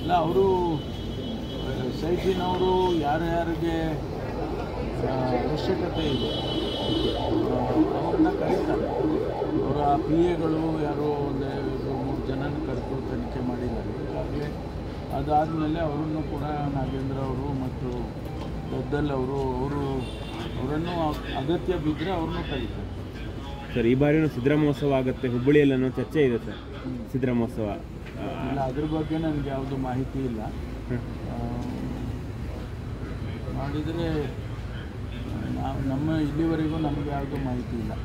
ಇಲ್ಲ ಅವರು S I ಟಿನವರು ಯಾರ್ಯಾರಿಗೆ ಆ, ಅವಶ್ಯಕತೆ ಇದೆ ಅವ್ರನ್ನ ಕರೀತಾರೆ ಅವರ ಪಿ ಎಗಳು ಯಾರೋ ಒಂದು ಇಬ್ರು ಮೂರು ಜನನ ಕರೆದು ತನಿಖೆ ಮಾಡಿದ್ದಾರೆ ಈಗಾಗಲೇ ಅದಾದಮೇಲೆ ಅವರನ್ನು ಕೂಡ ನಾಗೇಂದ್ರ ಅವರು ಮತ್ತು ಗದ್ದಲ್ ಅವರು ಅವರು ಅವರನ್ನು ಅಗತ್ಯ ಬಿದ್ದರೆ ಅವ್ರನ್ನೂ ಕರೀತಾರೆ ಸರ್ ಈ ಬಾರಿನೂ ಸಿದ್ದರಾಮೋತ್ಸವ ಆಗುತ್ತೆ ಹುಬ್ಬಳ್ಳಿಯಲ್ಲಿ ಅನ್ನೋ ಚರ್ಚೆ ಇದೆ ಸರ್ ಸಿದ್ದರಾಮೋತ್ಸವ ಆ, ಇಲ್ಲ ಅದ್ರ ಬಗ್ಗೆ ನನಗೆ ಯಾವುದು ಮಾಹಿತಿ ಇಲ್ಲ ಹ್ಮ್. ಆ, ಮಾಡಿದರೆ ನಾವು ನಮ್ಮ ಇಲ್ಲಿವರೆಗೂ ನಮಗೆ ಯಾವುದು ಮಾಹಿತಿ ಇಲ್ಲ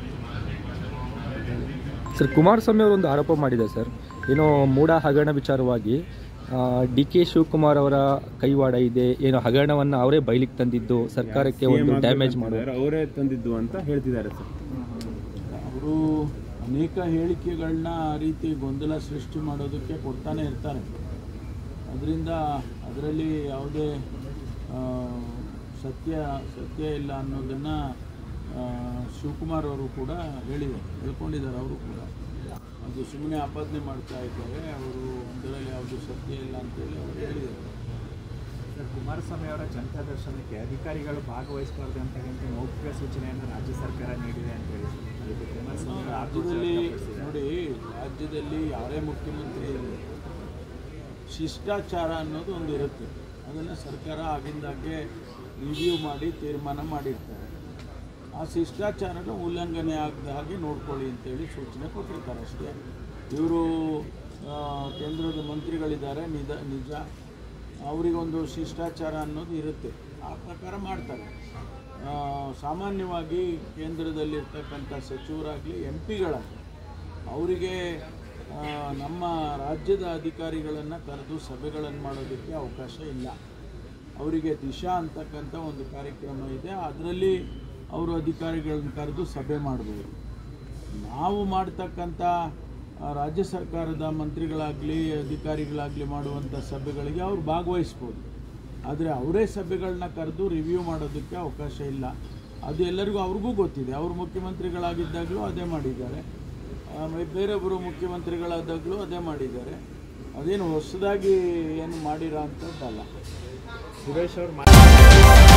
ಸರ್ ಕುಮಾರಸ್ವಾಮಿ ಅವರು ಒಂದು ಆರೋಪ ಮಾಡಿದೆ ಸರ್ ಏನೋ ಮೂಢ ಹಗರಣ ವಿಚಾರವಾಗಿ ಡಿ ಕೆ ಶಿವಕುಮಾರ್ ಅವರ ಕೈವಾಡ ಇದೆ ಏನೋ ಹಗರಣವನ್ನು ಅವರೇ ಬಯಲಿಗೆ ತಂದಿದ್ದು ಸರ್ಕಾರಕ್ಕೆ CM ಒಂದು ಡ್ಯಾಮೇಜ್ ಆಗ್ಬೇಕಂತಿದ್ದಾರೆ, ಮಾಡೋದು ಅವರೇ ತಂದಿದ್ದು ಅಂತ ಹೇಳ್ತಿದ್ದಾರೆ ಸರ್ ಅವರು ಅನೇಕ ಹೇಳಿಕೆಗಳನ್ನ ಆ ರೀತಿ ಗೊಂದಲ ಸೃಷ್ಟಿ ಮಾಡೋದಕ್ಕೆ ಕೊಡ್ತಾನೆ ಇರ್ತಾರೆ ಅದರಿಂದ ಅದರಲ್ಲಿ ಯಾವುದೇ ಆ, ಸತ್ಯ ಸತ್ಯ ಇಲ್ಲ ಅನ್ನೋದನ್ನು ಶಿವಕುಮಾರ್ ಅವರು ಕೂಡ ಹೇಳಿದ್ದಾರೆ ಹೇಳ್ಕೊಂಡಿದ್ದಾರೆ ಅವರು ಕೂಡ ಅದು ಸುಮ್ಮನೆ ಆಪಾದನೆ ಮಾಡ್ತಾ ಇದ್ದಾರೆ ಅವರು ಒಂದರಲ್ಲಿ ಯಾವುದು ಸತ್ಯ ಇಲ್ಲ ಅಂತೇಳಿ ಅವರು ಹೇಳಿದ್ದಾರೆ ಸರ್ ಕುಮಾರಸ್ವಾಮಿ ಅವರ ಜನತಾ ದರ್ಶನಕ್ಕೆ ಅಧಿಕಾರಿಗಳು ಭಾಗವಹಿಸಬಾರ್ದು ಅಂತಕ್ಕಂಥ ಮೌಖಿಕ ಸೂಚನೆಯನ್ನು ರಾಜ್ಯ ಸರ್ಕಾರ ನೀಡಿದೆ ಅಂತ ಹೇಳಿ ಸರ್. ಅದಕ್ಕೆ ಕುಮಾರಸ್ವಾಮಿ ಅವರು ಆಕ್ರೋಶ ರಾಜ್ಯದಲ್ಲಿ ವ್ಯಕ್ತಪಡಿಸಿದ್ದಾರೆ. ನೋಡಿ ರಾಜ್ಯದಲ್ಲಿ ಯಾರೇ ಮುಖ್ಯಮಂತ್ರಿ ಇರಲಿ ಶಿಷ್ಟಾಚಾರ ಅನ್ನೋದು ಒಂದು ಇರುತ್ತೆ ಅದನ್ನು ಸರ್ಕಾರ ಆಗಿಂದಾಗೆ ರಿವ್ಯೂ ಮಾಡಿ ತೀರ್ಮಾನ ಮಾಡಿರ್ತಾರೆ ಆ ಶಿಷ್ಟಾಚಾರದ ಉಲ್ಲಂಘನೆ ಆಗದ ಹಾಗೆ ನೋಡ್ಕೊಳ್ಳಿ ಅಂತೇಳಿ ಸೂಚನೆ ಕೊಟ್ಟಿರ್ತಾರೆ ಅಷ್ಟೇ ಇವರು ಕೇಂದ್ರದ ಮಂತ್ರಿಗಳಿದ್ದಾರೆ ನಿಜ ನಿಜ ಅವರಿಗೊಂದು ಶಿಷ್ಟಾಚಾರ ಅನ್ನೋದು ಇರುತ್ತೆ ಆ ಪ್ರಕಾರ ಮಾಡ್ತಾರೆ ಆ, ಸಾಮಾನ್ಯವಾಗಿ ಕೇಂದ್ರದಲ್ಲಿರ್ತಕ್ಕಂಥ ಸಚಿವರಾಗಲಿ ಎಂ ಪಿಗಳಾಗಲಿ ಅವರಿಗೆ ಆ, ನಮ್ಮ ರಾಜ್ಯದ ಅಧಿಕಾರಿಗಳನ್ನು ಕರೆದು ಸಭೆಗಳನ್ನು ಮಾಡೋದಕ್ಕೆ ಅವಕಾಶ ಇಲ್ಲ ಅವರಿಗೆ ದಿಶಾ ಅಂತಕ್ಕಂಥ ಒಂದು ಕಾರ್ಯಕ್ರಮ ಇದೆ ಅದರಲ್ಲಿ ಅವರು ಅಧಿಕಾರಿಗಳನ್ನ ಕರೆದು ಸಭೆ ಮಾಡ್ಬೋದು ನಾವು ಮಾಡ್ತಕ್ಕಂಥ ಆ, ರಾಜ್ಯ ಸರ್ಕಾರದ ಮಂತ್ರಿಗಳಾಗಲಿ ಅಧಿಕಾರಿಗಳಾಗಲಿ ಮಾಡುವಂಥ ಸಭೆಗಳಿಗೆ ಅವ್ರು ಭಾಗವಹಿಸ್ಬೋದು ಆದರೆ ಅವರೇ ಸಭೆಗಳನ್ನ ಕರೆದು ರಿವ್ಯೂ ಮಾಡೋದಕ್ಕೆ ಅವಕಾಶ ಇಲ್ಲ ಅದು ಎಲ್ಲರಿಗೂ ಅವ್ರಿಗೂ ಗೊತ್ತಿದೆ ಅವರು ಮುಖ್ಯಮಂತ್ರಿಗಳಾಗಿದ್ದಾಗಲೂ ಅದೇ ಮಾಡಿದ್ದಾರೆ ಆಮೇಲೆ ಬೇರೊಬ್ಬರು ಮುಖ್ಯಮಂತ್ರಿಗಳಾದಾಗಲೂ ಅದೇ ಮಾಡಿದ್ದಾರೆ ಅದೇನು ಹೊಸದಾಗಿ ಏನು ಮಾಡಿರೋ ಅಂಥದ್ದಲ್ಲ ಸುರೇಶ್ ಅವರು